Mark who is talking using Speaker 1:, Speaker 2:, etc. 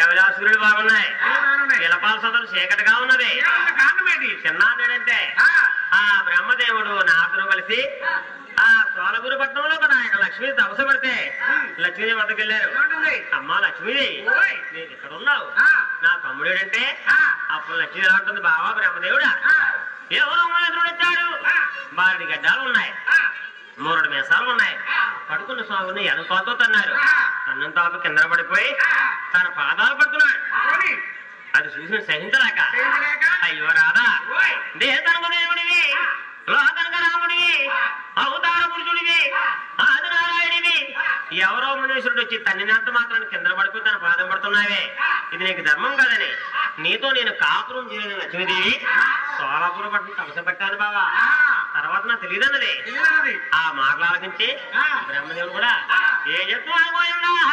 Speaker 1: రవిదాసురుడు బాగున్నాయి
Speaker 2: ఏమన్నాయి?
Speaker 1: శిలపాల సదరు చీకటిగా ఉన్నది
Speaker 2: ఏమన్నా కారణం ఏంటి
Speaker 1: చిన్నాదేనంటే
Speaker 2: ఆ,
Speaker 1: ఆ బ్రహ్మదేవుడు నారదుడు కలిసి ఆ సోలగురుపట్నంలో ఒక నాయక లక్ష్మి తపస పడితే లక్ష్మీదేవి వద్దకు వెళ్ళారు
Speaker 2: ఏమంటుంది?
Speaker 1: అమ్మా లక్ష్మీదేవి
Speaker 2: ఓయ్.
Speaker 1: నేను ఇక్కడ ఉన్నావు
Speaker 2: ఆ,
Speaker 1: నా తమ్ముడేడంటే
Speaker 2: ఆ,
Speaker 1: అప్పుడు లక్ష్మీ ఎలా ఉంటుంది బావా బ్రహ్మదేవుడా
Speaker 2: ఆ,
Speaker 1: ఎవరు మహేంద్రుడు వచ్చాడు
Speaker 2: ఆ,
Speaker 1: బారెడి గడ్డాలు ఉన్నాయి
Speaker 2: ఆ,
Speaker 1: మూరడు మీసాలు ఉన్నాయి పడుకున్న స్వామిని ఎనకాలతో తన్నారు తన్నం తాపు కింద పడిపోయి తన పాదాలు పడుతున్నాడు
Speaker 2: పోనీ,
Speaker 1: అది చూసిన సహించలేక
Speaker 2: చేయలేక,
Speaker 1: అయ్యో రాదా
Speaker 2: ఓయ్,
Speaker 1: దేహతనకు దేవుడివి లోకనక రాముడివి అవతార పురుషుడివి ఆదినారాయణివి ఎవరో మనుషుడు వచ్చి తన్నినంత మాత్రం కింద పడిపోయి తన పాదం పడుతున్నావే ఇది నీకు ధర్మం కాదని నీతో నేను కాపురం చేయను లక్ష్మీదేవి సోలాపుర పట్టిన తమస పెట్టాను బావా
Speaker 2: ఆ,
Speaker 1: తర్వాత నాకు తెలియదన్నది
Speaker 2: తెలియదన్నది.
Speaker 1: ఆ మాటలు ఆలకించి
Speaker 2: ఆ.
Speaker 1: బ్రహ్మదేవుడు కూడా ఏ చెప్తూ ఆగిపోయిందా